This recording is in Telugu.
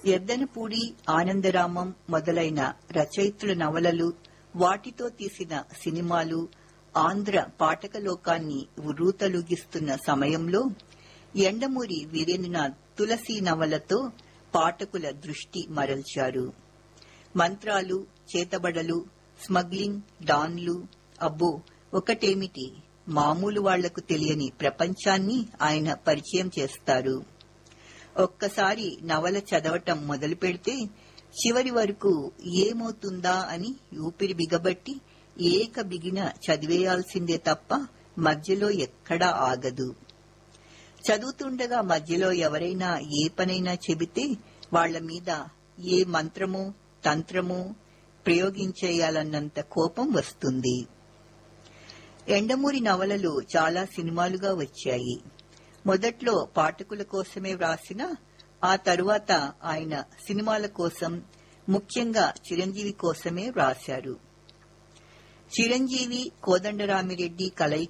ఎద్దనపూడి ఆనందరామం మొదలైన రచయిత్రుల నవలలు వాటితో తీసిన సినిమాలు ఆంధ్ర పాఠక లోకాన్ని ఉర్రూతలూగిస్తున్న సమయంలో ఎండమూరి వీరేంద్రనాథ్ తులసి నవలతో పాఠకుల దృష్టి మరల్చారు మంత్రాలు చేతబడలు స్మగ్లింగ్ డాన్లు అబ్బో ఒకటేమిటి మామూలు వాళ్లకు తెలియని ప్రపంచాన్ని ఆయన పరిచయం చేస్తారు ఒక్కసారి నవల చదవటం మొదలు పెడితే చివరి వరకు ఏమవుతుందా అని ఊపిరి బిగబట్టి ఏక బిగిన చదివేయాల్సిందే తప్ప మధ్యలో ఎక్కడా ఆగదు చదువుతుండగా మధ్యలో ఎవరైనా ఏ పనైనా చెబితే వాళ్ల మీద ఏ మంత్రమో తంత్రమో ప్రయోగించేయాలన్నంత కోపం వస్తుంది ఎండమూరి నవలలు చాలా సినిమాలుగా వచ్చాయి మొదట్లో పాఠకుల కోసమే వ్రాసిన ఆ తరువాత ఆయన సినిమాల కోసం ముఖ్యంగా చిరంజీవి కోసమే వ్రాశారు చిరంజీవి కోదండరామిరెడ్డి కలయిక